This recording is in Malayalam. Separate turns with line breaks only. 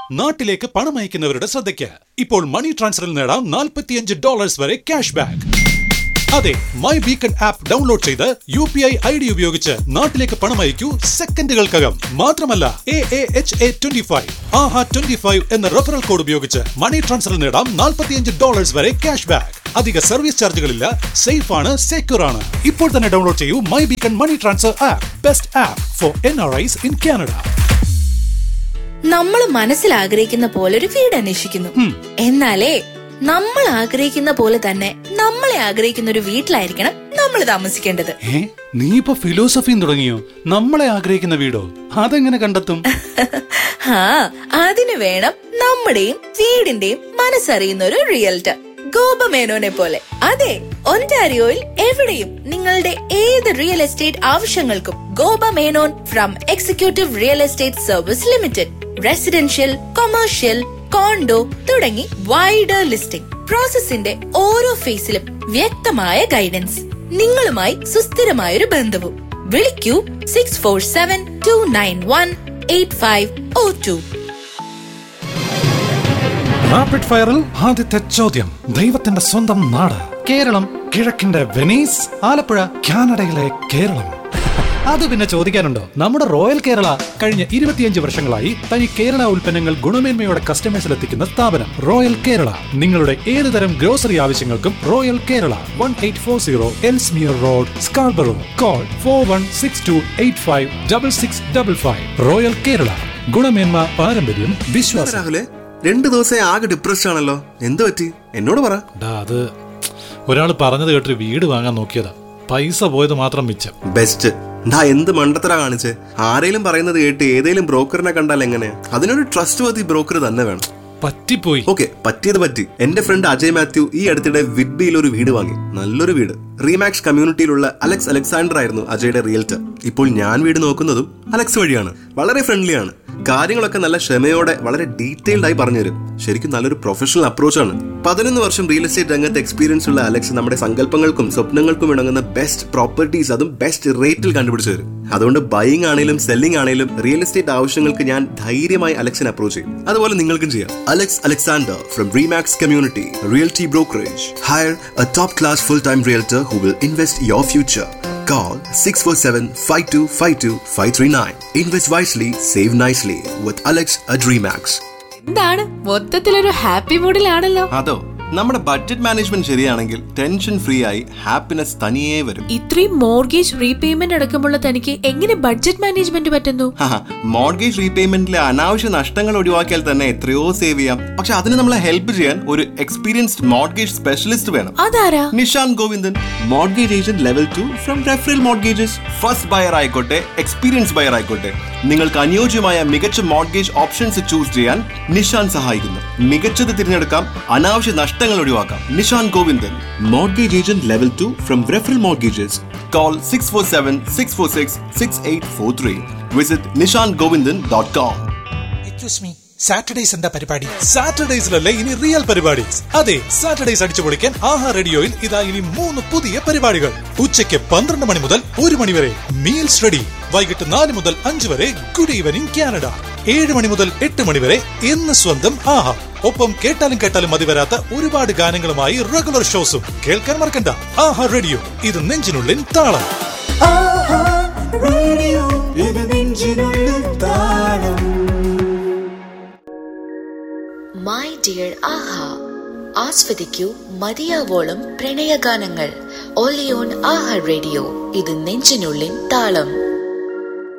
നാട്ടിലേക്ക് പണം അയക്കുന്നവരുടെ ശ്രദ്ധയ്ക്ക് ഇപ്പോൾ മണി ട്രാൻസ്ഫറിൽ നേടാം നാൽപ്പത്തിയഞ്ച് ഡോളേഴ്സ് വരെ ക്യാഷ് ബാക്ക് അതെ മൈ ബീക്കൺ ആപ്പ് ഡൗൺലോഡ് ചെയ്ത് U P I I D ഉപയോഗിച്ച് നാട്ടിലേക്ക് പണം അയക്കൂ സെക്കൻഡുകൾക്കകം മാത്രമല്ല A A H A twenty five aha twenty five എന്ന റെഫറൽ കോഡ് ഉപയോഗിച്ച് മണി ട്രാൻസ്ഫറിൽ നേടാം നാൽപ്പത്തിയഞ്ച് ഡോളേഴ്സ് വരെ ക്യാഷ് ബാക്ക് അധിക സർവീസ് ചാർജുകളില്ല സേഫ് ആണ് സെക്യൂർ ആണ് ഇപ്പോൾ തന്നെ ഡൗൺലോഡ് ചെയ്യൂ my beacon money transfer app best app for N R Is in Canada
നമ്മൾ മനസ്സിൽ ആഗ്രഹിക്കുന്ന പോലെ ഒരു വീട് അന്വേഷിക്കുന്നു എന്നാലേ നമ്മൾ ആഗ്രഹിക്കുന്ന പോലെ തന്നെ നമ്മളെ ആഗ്രഹിക്കുന്ന ഒരു വീട്ടിലായിരിക്കണം നമ്മൾ താമസിക്കേണ്ടത്
ഏ നീ ഇപ്പൊ ഫിലോസഫിയും തുടങ്ങിയോ നമ്മളെ ആഗ്രഹിക്കുന്ന വീടോ അതെങ്ങനെ കണ്ടെത്തും
ആ അതിനു വേണം നമ്മുടെയും വീടിന്റെയും മനസ്സറിയുന്ന ഒരു റിയൽറ്റർ ഗോപമേനോനെ പോലെ അതെ ഒൻറ്റാരിയോയിൽ എവിടെയും നിങ്ങളുടെ ഏത് റിയൽ എസ്റ്റേറ്റ് ആവശ്യങ്ങൾക്കും Gopa Menon from executive real estate service limited residential commercial condo തുടങ്ങി വൈഡർ ലിസ്റ്റിംഗ് പ്രോസസ്സിന്റെ ഓരോ ഫേസിലും വ്യക്തമായ ഗൈഡൻസ് നിങ്ങളുമായി സുസ്ഥിരമായ ഒരു ബന്ധവും വിളിക്കൂ six four seven two nine one eight five O two
rapid ഫയറിൽ ആദ്യത്തെ ചോദ്യം ദൈവത്തിന്റെ സ്വന്തം നാട് കേരളം കിഴക്കിന്റെ വെനീസ് ആലപ്പുഴ കാനഡയിലെ കേരളം അത് പിന്നെ ചോദിക്കാനുണ്ടോ നമ്മുടെ റോയൽ കേരള കഴിഞ്ഞ ഇരുപത്തിയഞ്ച് വർഷങ്ങളായി തനി കേരള ഉൽപ്പന്നങ്ങൾ ഗുണമേന്മയോടെ കസ്റ്റമേഴ്സിൽ എത്തിക്കുന്ന സ്ഥാപനം റോയൽ കേരള നിങ്ങളുടെ ഏത് തരം ഗ്രോസറി ആവശ്യങ്ങൾക്കും Royal Kerala one eight four zero Ellesmere Road Scarborough call four one six two eight five double six double five Royal Kerala ഗുണമേന്മ പാരമ്പര്യം വിശ്വാസം
രാഹുലെ രണ്ടു ദിവസം ആകെ ഡിപ്രസ്ഡ് ആണല്ലോ എന്ത് പറ്റി എന്നോട് പറ
ഡാ അത് ഒരാൾ പറഞ്ഞത് കേട്ടൊരു വീട് വാങ്ങാൻ നോക്കിയതാ പൈസ പോയത് മാത്രം മിച്ചം
ബെസ്റ്റ് ഡാ എന്ത് മണ്ടത്തരാ കാണിച്ച് ആരെങ്കിലും പറയുന്നത് കേട്ട് ഏതെങ്കിലും ബ്രോക്കറിനെ കണ്ടാൽ എങ്ങനെ അതിനൊരു ട്രസ്റ്റ് വർത്തി ബ്രോക്കർ തന്നെ വേണം
പറ്റിപ്പോയി
ഓക്കെ പറ്റിയത് പറ്റി എന്റെ ഫ്രണ്ട് അജയ് മാത്യു ഈ അടുത്തിടെ വിഡ്ബിയിൽ ഒരു വീട് വാങ്ങി നല്ലൊരു വീട് റീമാക്സ് കമ്മ്യൂണിറ്റിയിലുള്ള അലക്സ് അലക്സാണ്ടർ ആയിരുന്നു അജയുടെ റിയൽറ്റർ ഇപ്പോൾ ഞാൻ വീട് നോക്കുന്നതും അലക്സ് വഴിയാണ് വളരെ ഫ്രണ്ട്ലിയാണ് കാര്യങ്ങളൊക്കെ നല്ല ക്ഷമയോടെ വളരെ ഡീറ്റെയിൽഡ് ആയി പറഞ്ഞുതരും ശരിക്കും നല്ലൊരു പ്രൊഫഷണൽ അപ്രോച്ചാണ് പതിനൊന്ന് വർഷം റിയൽ എസ്റ്റേറ്റ് രംഗത്ത് എക്സ്പീരിയൻസ് ഉള്ള അലക്സ് നമ്മുടെ സങ്കല്പങ്ങൾക്കും സ്വപ്നങ്ങൾക്കും ഇണങ്ങുന്ന ബെസ്റ്റ് പ്രോപ്പർട്ടീസ് അതും ബെസ്റ്റ് റേറ്റിൽ കണ്ടുപിടിച്ചു തരും അതുകൊണ്ട് ബൈയിങ് ആണെങ്കിലും സെല്ലിംഗ് ആണെങ്കിലും റിയൽ എസ്റ്റേറ്റ് ആവശ്യങ്ങൾക്ക് ഞാൻ ധൈര്യമായി അലക്സിനെ അപ്രോച്ച് ചെയ്യും അതുപോലെ നിങ്ങൾക്കും ചെയ്യാം Alex Alexander from REMAX Community Realty Brokerage hire a top class full time realtor who will invest your future Call 647-5252-539. Invest wisely, save nicely with Alex at Remax.
എന്താണ് മൊത്തത്തിലൊരു ഹാപ്പി മൂഡിലാണല്ലോ
അതോ നമ്മുടെ ബഡ്ജറ്റ് മാനേജ്മെന്റ് ശരിയാണെങ്കിൽ ടെൻഷൻ ഫ്രീ ആയി ഹാപ്പിനെസ് തനിയേ വരും
ഇത്രയും മോർഗേജ് റീപേയ്മെന്റ് അടക്കമുള്ള തനിക്ക് എങ്ങനെ ബഡ്ജറ്റ് മാനേജ്മെന്റ് പറ്റുന്നു
മോർഗേജ് റീപേയ്മെന്റിലെ അനാവശ്യ നഷ്ടങ്ങൾ ഒഴിവാക്കിയാൽ തന്നെ എത്രയോ സേവ് ചെയ്യാം പക്ഷെ അതിന് നമ്മളെ ഹെൽപ്പ് ചെയ്യാൻ ഒരു എക്സ്പീരിയൻസ്ഡ് മോർഗേജ് സ്പെഷ്യലിസ്റ്റ് വേണം
അതാരാ
Nishan Govindan mortgage agent level two from Referral Mortgages first buyer ആയിക്കോട്ടെ എക്സ്പീരിയൻസ് ബയർ ആയിക്കോട്ടെ നിങ്ങൾക്ക് അനുയോജ്യമായ മികച്ച മോർഗേജ് ഓപ്ഷൻസ് ചൂസ് ചെയ്യാൻ നിഷാൻ സഹായിക്കുന്നു മികച്ചത് തിരഞ്ഞെടുക്കാം അനാവശ്യ നഷ്ടങ്ങൾ ഒഴിവാക്കാം Nishan Govindan mortgage agent level two from Referral Mortgages call six four seven six four six six eight four three visit Nishan Govindan dot com
excuse me Saturdays എന്താ പരിപാടി
സാറ്റർഡേസിലല്ലേ ഇനി റിയൽ പരിപാടി അതെ സാറ്റർഡേസ് അടിച്ചു പൊളിക്കാൻ ആഹാ റേഡിയോയിൽ ഇതാ ഇനി മൂന്ന് പുതിയ പരിപാടികൾ ഉച്ചയ്ക്ക് പന്ത്രണ്ട് മണി മുതൽ ഒരു മണി വരെ മീൽസ് റെഡി വൈകിട്ട് നാല് മുതൽ അഞ്ച് വരെ ഗുഡ് ഈവനിങ് കാനഡ ഏഴ് മണി മുതൽ എട്ട് മണി വരെ എന്ന് സ്വന്തം ആഹാ ഒപ്പം കേട്ടാലും കേട്ടാലും മതി വരാത്ത ഒരുപാട് ഗാനങ്ങളുമായി റെഗുലർ ഷോസും കേൾക്കാൻ മറക്കണ്ട ആഹാ റേഡിയോ ഇത് നെഞ്ചിനുള്ളിൽ താളം
മൈ ഡിയർ ആഹ ആസ്വദിക്കൂ മതിയാവോളം പ്രണയഗാനങ്ങൾ ഓലിയോൺ ആഹ റേഡിയോ ഇത് നെഞ്ചിനുള്ളിൻ താളം